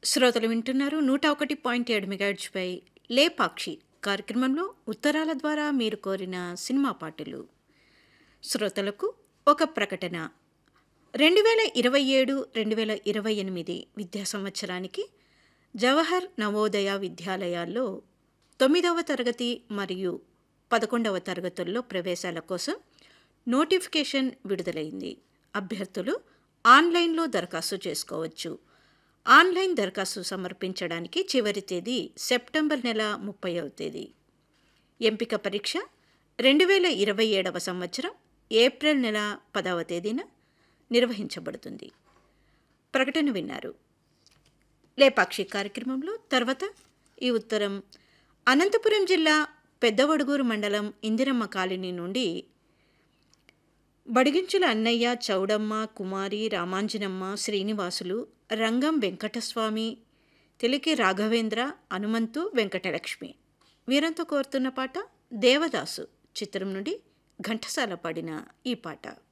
శ్రోతలు వింటున్నారు నూట ఒకటి పాయింట్ ఏడు మెగాడ్స్పై లేపాక్షి కార్యక్రమంలో ఉత్తరాల ద్వారా మీరు కోరిన సినిమా పాటలు శ్రోతలకు ఒక ప్రకటన రెండు వేల ఇరవై ఏడు రెండు వేల ఇరవై ఎనిమిది విద్యా సంవత్సరానికి జవహర్ నవోదయ విద్యాలయాల్లో తొమ్మిదవ తరగతి మరియు పదకొండవ తరగతుల్లో ప్రవేశాల కోసం నోటిఫికేషన్ విడుదలైంది అభ్యర్థులు ఆన్లైన్లో దరఖాస్తు చేసుకోవచ్చు ఆన్లైన్ దరఖాస్తు సమర్పించడానికి చివరి తేదీ సెప్టెంబర్ నెల ముప్పైవ తేదీ ఎంపిక పరీక్ష రెండు వేల ఇరవై ఏడవ సంవత్సరం ఏప్రిల్ నెల పదవ తేదీన నిర్వహించబడుతుంది ప్రకటన విన్నారు లేపాక్షి కార్యక్రమంలో తర్వాత ఈ ఉత్తరం అనంతపురం జిల్లా పెద్దవడుగూరు మండలం ఇందిరమ్మ కాలనీ నుండి బడిగించుల అన్నయ్య చౌడమ్మ కుమారి రామాంజనమ్మ శ్రీనివాసులు రంగం వెంకటస్వామి తెలికి రాఘవేంద్ర హనుమంతు వెంకటలక్ష్మి వీరంతో కోరుతున్న పాట దేవదాసు చిత్రం నుండి ఘంటసాల పాడిన ఈ పాట